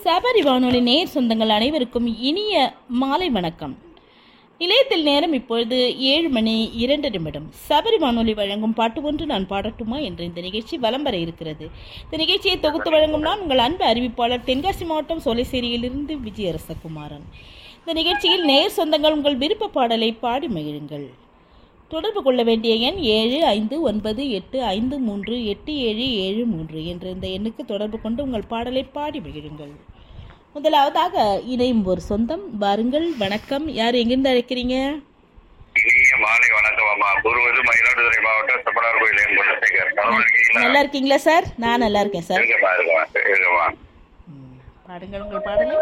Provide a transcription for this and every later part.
சபரி வானொலி நேர் சொந்தங்கள் அனைவருக்கும் இனிய மாலை வணக்கம் நிலையத்தில் நேரம் இப்பொழுது ஏழு மணி இரண்டு நிமிடம் சபரி வானொலி வழங்கும் பாட்டு ஒன்று நான் பாடட்டுமா என்ற இந்த நிகழ்ச்சி வலம் வர இருக்கிறது இந்த நிகழ்ச்சியை தொகுத்து வழங்கும் நான் உங்கள் அன்பு அறிவிப்பாளர் தென்காசி மாவட்டம் சோலைசேரியிலிருந்து விஜயரசகுமாரன் இந்த நிகழ்ச்சியில் நேர் சொந்தங்கள் உங்கள் விருப்ப பாடலை பாடி மகிழுங்கள் தொடர்பு கொள்ள வேண்டிய எண் ஏழு ஐந்து ஒன்பது எட்டு ஐந்து மூன்று எட்டு ஏழு ஏழு மூன்று என்ற இந்த எண்ணுக்கு தொடர்பு கொண்டு உங்கள் பாடலை பாடி மகிழுங்கள் முதலாவதாக இணையும் ஒரு சொந்தம் வாருங்கள் வணக்கம் யார் எங்கிருந்து அழைக்கிறீங்க இனிய மாலை வணக்கம் அம்மா குருவது மயிலாடுதுறை மாவட்டம் சப்பனார் கோயில் என் குலசேகர் நல்லா இருக்கீங்களா நல்லா இருக்கீங்களா சார் நான் நல்லா இருக்கேன் சார் இருக்கமா இருக்கமா இருக்கமா ம், பாடுங்கள் உங்கள் பாடலை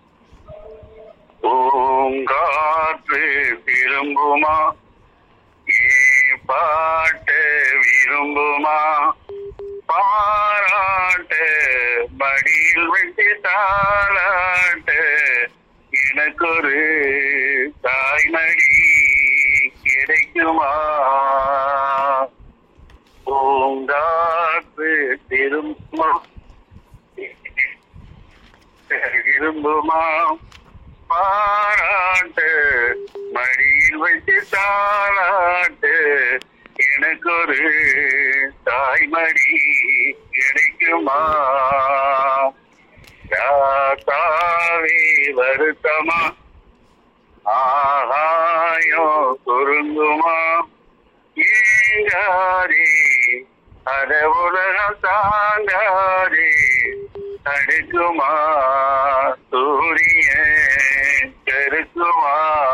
பூங்காற்று திரும்புமா ஏ பாட்டு விரும்புமா பாராட்டு மடியில் வச்சு தாளாட்டு எனக்கு ஒரு தாய்மடி கிடைக்குமா பூங்காற்று திரும்புமா விரும்புமா பாராட்டு மடியில் வச்சு தாளாட்டு எனக்கு ஒரு தாய்மடி கிடைக்குமா ராசாவே வருத்தமா ஆகாயம் சுருங்குமா ஏங்காரே அட உலகம் தாங்காரே தடுக்குமா சூரியன் கருக்குமா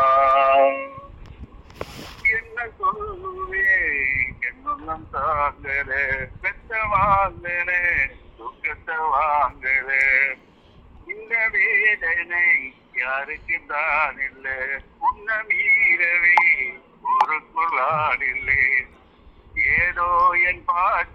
என்ன சொல்லுவே என்னுள்ளம் தாங்கல பெத்த வாங்கல துக்கத்தை வாங்கல இந்த வேதனை யாருக்கு தான் இல்ல உன்ன மீறவே ஒரு குள்ளான் இல்லை ஏதோ என் பாட்டு